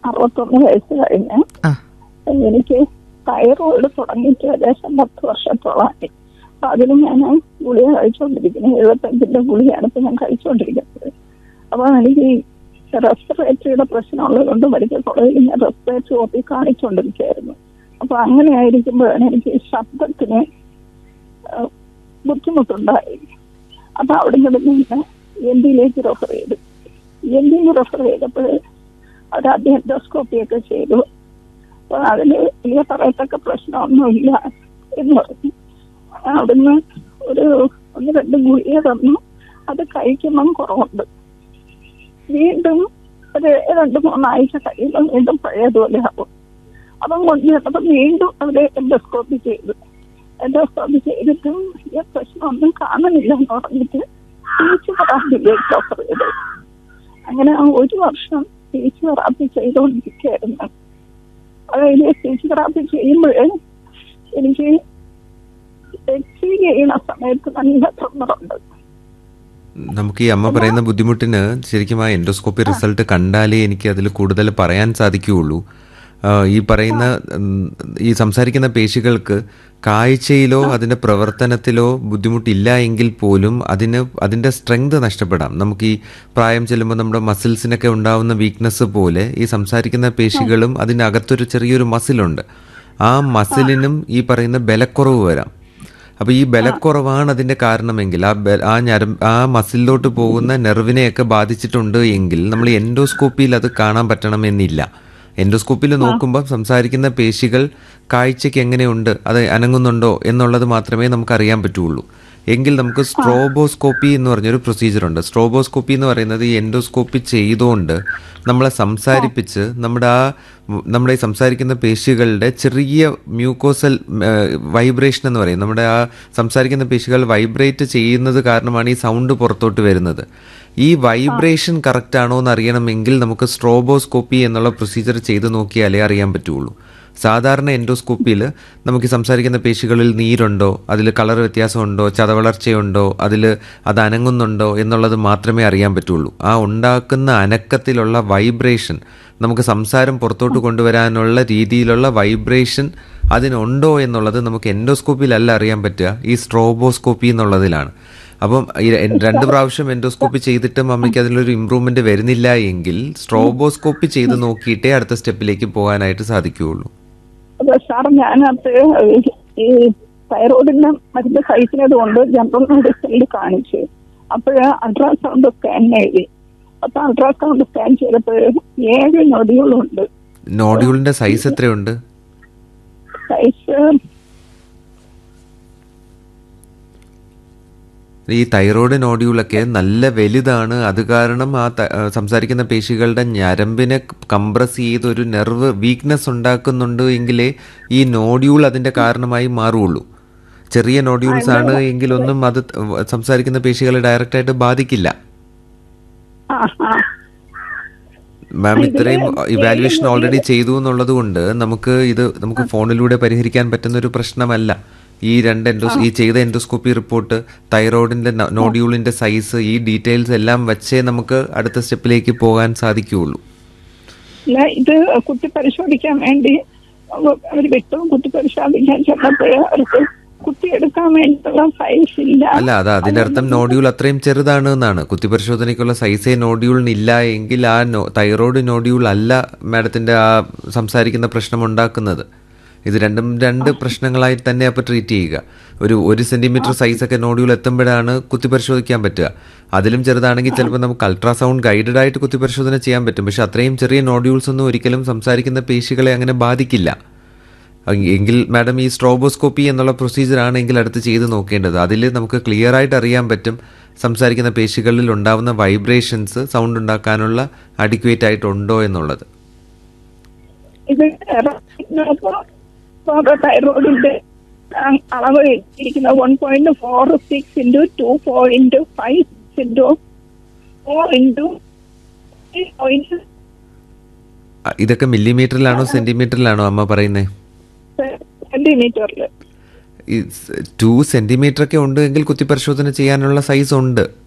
അറുപത്തൊന്ന് വയസ്സ് കഴിഞ്ഞ് ആ എനിക്ക് തൈറോയിഡ് തുടങ്ങിയിട്ട് ഏകദേശം പത്ത് വർഷത്തോളമായി അപ്പൊ അതിന് ഞാൻ ഗുളിക കഴിച്ചുകൊണ്ടിരിക്കുന്നത് എഴുപത്തഞ്ചിന്റെ ഗുളികയാണ് ഇപ്പൊ ഞാൻ കഴിച്ചുകൊണ്ടിരിക്കുന്നത് അപ്പൊ എനിക്ക് റെസ്പിറേറ്ററിയുടെ പ്രശ്നമുള്ളത് കൊണ്ട് മെഡിക്കൽ കോളേജിൽ ഞാൻ റെസ്പിറേറ്ററി ഓപ്പി കാണിച്ചുകൊണ്ടിരിക്കുകയായിരുന്നു അപ്പൊ അങ്ങനെ ആയിരിക്കുമ്പോഴാണ് എനിക്ക് ഈ ശബ്ദത്തിന് ആ, ബുദ്ധിമുട്ടുണ്ടായി അപ്പൊ അവിടെ നിന്ന് എൻ ഡിയിലേക്ക് റെഫർ ചെയ്തു എൻ ഡിയിൽ റെഫർ ചെയ്തപ്പോൾ അവർ ആദ്യം എൻഡോസ്കോപ്പി ഒക്കെ ചെയ്തു അപ്പൊ അതിന് വലിയ പറയത്തക്ക പ്രശ്നമൊന്നുമില്ല എന്ന് പറഞ്ഞു അവിടുന്ന് ഒരു ഒന്ന് രണ്ട് ഗുളിക തന്നു അത് കഴിക്കുമ്പം കുറവുണ്ട് വീണ്ടും ഒരു രണ്ട് മൂന്നാഴ്ച കഴിയുമ്പോൾ വീണ്ടും പഴയതുപോലെ ആവും അപ്പം കൊണ്ടുവന്നപ്പോൾ വീണ്ടും അവര് എൻഡോസ്കോപ്പി ചെയ്തു എൻഡോസ്കോപ്പി ചെയ്തിട്ടും ഈ പ്രശ്നമൊന്നും കാണുന്നില്ല എന്ന് പറഞ്ഞിട്ട് സ്പീച്ച് തെറാപ്പിയിലേക്ക് ഓഫർ ചെയ്തു അങ്ങനെ ആ ഒരു വർഷം സ്പീച്ച് തെറാപ്പി ചെയ്തുകൊണ്ടിരിക്കുകയായിരുന്നു അതായത് സ്പീച്ച് തെറാപ്പി ചെയ്യുമ്പോൾ എനിക്ക് എക്സീവ് ചെയ്യുന്ന സമയത്ത് നല്ല ട്രിമ്മറുണ്ട് നമുക്ക് ഈ അമ്മ പറയുന്ന ബുദ്ധിമുട്ടിന് ശരിക്കും ആ എൻഡോസ്കോപ്പി റിസൾട്ട് കണ്ടാലേ എനിക്ക് അതിൽ കൂടുതൽ പറയാൻ സാധിക്കുകയുള്ളൂ ആ, ഈ പറയുന്ന ഉം, ഈ സംസാരിക്കുന്ന പേശികൾക്ക് കാഴ്ചയിലോ അതിന്റെ പ്രവർത്തനത്തിലോ ബുദ്ധിമുട്ടില്ല എങ്കിൽ പോലും അതിന് അതിന്റെ സ്ട്രെങ്ത് നഷ്ടപ്പെടാം നമുക്ക് ഈ പ്രായം ചെല്ലുമ്പോൾ നമ്മുടെ മസിൽസിനൊക്കെ ഉണ്ടാവുന്ന വീക്ക്നെസ് പോലെ ഈ സംസാരിക്കുന്ന പേശികളും അതിനകത്തൊരു ചെറിയൊരു മസിലുണ്ട് ആ മസിലിനും ഈ പറയുന്ന ബലക്കുറവ് വരാം അപ്പൊ ഈ ബലക്കുറവാണ് അതിന്റെ കാരണമെങ്കിൽ ആ ബെ- ആ ഞരം ആ മസിലിലോട്ട് പോകുന്ന നെർവിനെയൊക്കെ ബാധിച്ചിട്ടുണ്ട് എങ്കിൽ നമ്മൾ എൻഡോസ്കോപ്പിയിൽ അത് കാണാൻ പറ്റണമെന്നില്ല എൻഡോസ്കോപ്പിയിൽ നോക്കുമ്പോൾ സംസാരിക്കുന്ന പേശികൾ കാഴ്ചയ്ക്ക് എങ്ങനെയുണ്ട് അത് അനങ്ങുന്നുണ്ടോ എന്നുള്ളത് മാത്രമേ നമുക്ക് അറിയാൻ പറ്റുള്ളൂ എങ്കിൽ നമുക്ക് സ്ട്രോബോസ്കോപ്പി എന്ന് പറഞ്ഞൊരു പ്രൊസീജിയർ ഉണ്ട് സ്ട്രോബോസ്കോപ്പി എന്ന് പറയുന്നത് ഈ എൻഡോസ്കോപ്പി ചെയ്തുകൊണ്ട് നമ്മളെ സംസാരിപ്പിച്ച് നമ്മുടെ ആ നമ്മുടെ ഈ സംസാരിക്കുന്ന പേശികളുടെ ചെറിയ മ്യൂക്കോസൽ വൈബ്രേഷൻ എന്ന് പറയും നമ്മുടെ ആ സംസാരിക്കുന്ന പേശികൾ വൈബ്രേറ്റ് ചെയ്യുന്നത് കാരണമാണ് ഈ സൗണ്ട് പുറത്തോട്ട് വരുന്നത് ഈ വൈബ്രേഷൻ കറക്റ്റ് ആണോ എന്ന് അറിയണമെങ്കിൽ നമുക്ക് സ്ട്രോബോസ്കോപ്പി എന്നുള്ള പ്രൊസീജിയർ ചെയ്ത് നോക്കിയാലേ അറിയാൻ പറ്റുള്ളൂ സാധാരണ എൻഡോസ്കോപ്പിയിൽ നമുക്ക് ഈ സംസാരിക്കുന്ന പേശികളിൽ നീരുണ്ടോ അതിൽ കളർ വ്യത്യാസമുണ്ടോ ചതവളർച്ചയുണ്ടോ അതിൽ അത് അനങ്ങുന്നുണ്ടോ എന്നുള്ളത് മാത്രമേ അറിയാൻ പറ്റുള്ളൂ ആ ഉണ്ടാക്കുന്ന അനക്കത്തിലുള്ള വൈബ്രേഷൻ നമുക്ക് സംസാരം പുറത്തോട്ട് കൊണ്ടുവരാനുള്ള രീതിയിലുള്ള വൈബ്രേഷൻ അതിനുണ്ടോ എന്നുള്ളത് നമുക്ക് എൻഡോസ്കോപ്പിയിലല്ല അറിയാൻ പറ്റുക ഈ സ്ട്രോബോസ്കോപ്പി എന്നുള്ളതിലാണ് അപ്പം ഈ ര- രണ്ട് പ്രാവശ്യം എൻഡോസ്കോപ്പി ചെയ്തിട്ടും അമ്മയ്ക്ക് അതിലൊരു ഇമ്പ്രൂവ്മെന്റ് വരുന്നില്ല എങ്കിൽ സ്ട്രോബോസ്കോപ്പി ചെയ്ത് നോക്കിയിട്ടേ അടുത്ത സ്റ്റെപ്പിലേക്ക് പോകാനായിട്ട് സാധിക്കുകയുള്ളൂ അപ്പൊ സാർ ഞാനത് ഈ തൈറോയിഡിന്റെ മരുന്ന് കഴിക്കുന്നത് കൊണ്ട് ജനറൽ മെഡിസിനിൽ കാണിച്ചു അപ്പോഴ് അൾട്രാസൗണ്ട് സ്കാൻ എഴുതി അപ്പൊ അൾട്രാസൗണ്ട് സ്കാൻ ചെയ്തപ്പോൾ ഏഴ് നൊടികളുണ്ട് നോഡ്യൂളിന്റെ സൈസ് എത്രയുണ്ട് സൈസ് ഈ തൈറോയ്ഡ് നോഡ്യൂളൊക്കെ നല്ല വലുതാണ് അത് കാരണം ആ ത- ആ സംസാരിക്കുന്ന പേശികളുടെ ഞരമ്പിനെ കംപ്രസ് ചെയ്ത് ഒരു നെർവ് വീക്ക്നെസ് ഉണ്ടാക്കുന്നുണ്ട് എങ്കിലേ ഈ നോഡ്യൂൾ അതിന്റെ കാരണമായി മാറുള്ളൂ ചെറിയ നോഡ്യൂൾസ് ആണ് എങ്കിലൊന്നും അത് ത- സംസാരിക്കുന്ന പേശികളെ ഡയറക്റ്റ് ആയിട്ട് ബാധിക്കില്ല ആ ആ മാം ഇത്രയും ഇവാലുവേഷൻ ഓൾറെഡി ചെയ്തു എന്നുള്ളത് കൊണ്ട് നമുക്ക് ഇത് നമുക്ക് ഫോണിലൂടെ പരിഹരിക്കാൻ പറ്റുന്ന ഒരു പ്രശ്നമല്ല ഈ രണ്ട് എൻഡോസ് ഈ ചെയ്ത എൻഡോസ്കോപ്പി റിപ്പോർട്ട് തൈറോയിഡിന്റെ നോഡ്യൂളിന്റെ സൈസ് ഈ ഡീറ്റെയിൽസ് എല്ലാം വെച്ചേ നമുക്ക് അടുത്ത സ്റ്റെപ്പിലേക്ക് പോകാൻ സാധിക്കുകയുള്ളൂ ഇല്ല ഇത് കുത്തി പരിശോധിക്കാൻ വേണ്ടി അവർ വിട്ടു കുത്തി പരിശോധിക്കാൻ ചെന്നപ്പോൾ അവർക്ക് കുത്തിയെടുക്കാൻ വേണ്ടിയിട്ടുള്ള സൈസ് ഇല്ല അല്ല അത് അതിന്റെ അർത്ഥം നോഡ്യൂൾ അത്രയും ചെറുതാണ് എന്നാണ് കുത്തിപരിശോധനയ്ക്കുള്ള സൈസേ നോഡ്യൂളിന് ഇല്ല എങ്കിൽ ആ നോ- തൈറോയ്ഡ് നോഡ്യൂൾ അല്ല മാഡത്തിന്റെ ആ സംസാരിക്കുന്ന പ്രശ്നം ഉണ്ടാക്കുന്നത് ഇത് രണ്ടും രണ്ട് പ്രശ്നങ്ങളായി തന്നെ അപ്പോൾ ട്രീറ്റ് ചെയ്യുക ഒരു ഒരു സെന്റിമീറ്റർ സൈസ് ഒക്കെ നോഡ്യൂൾ എത്തുമ്പോഴാണ് കുത്തിപരിശോധിക്കാൻ പറ്റുക അതിലും ചെറുതാണെങ്കിൽ ചിലപ്പോൾ നമുക്ക് അൾട്രാസൗണ്ട് ഗൈഡഡ് ആയിട്ട് കുത്തിപരിശോധന ചെയ്യാൻ പറ്റും പക്ഷെ അത്രയും ചെറിയ നോഡ്യൂൾസ് ഒന്നും ഒരിക്കലും സംസാരിക്കുന്ന പേശികളെ അങ്ങനെ ബാധിക്കില്ല എ- എങ്കിൽ മാഡം ഈ സ്ട്രോബോസ്കോപ്പി എന്നുള്ള പ്രൊസീജിയർ ആണെങ്കിൽ അടുത്ത് ചെയ്ത് നോക്കേണ്ടത് അതിൽ നമുക്ക് ക്ലിയർ ആയിട്ട് അറിയാൻ പറ്റും സംസാരിക്കുന്ന പേശികളിൽ ഉണ്ടാവുന്ന വൈബ്രേഷൻസ് സൗണ്ട് ഉണ്ടാക്കാനുള്ള അഡിക്വേറ്റ് ആയിട്ടുണ്ടോ എന്നുള്ളത് ഇത് തൈറോയിഡിന്റെ അളവ് ഇരിക്കുന്ന one point four six into two point five into four into point അ, ഇതൊക്കെ മില്ലിമീറ്ററിലാണോ സെന്റിമീറ്ററിലാണോ അമ്മ പറയുന്നത് സെന്റിമീറ്ററിൽ ഈ ടു സെന്റിമീറ്റർ ഒക്കെ ഉണ്ട് എങ്കിൽ കുത്തിപരിശോധന ചെയ്യാനുള്ള സൈസ് ഉണ്ട്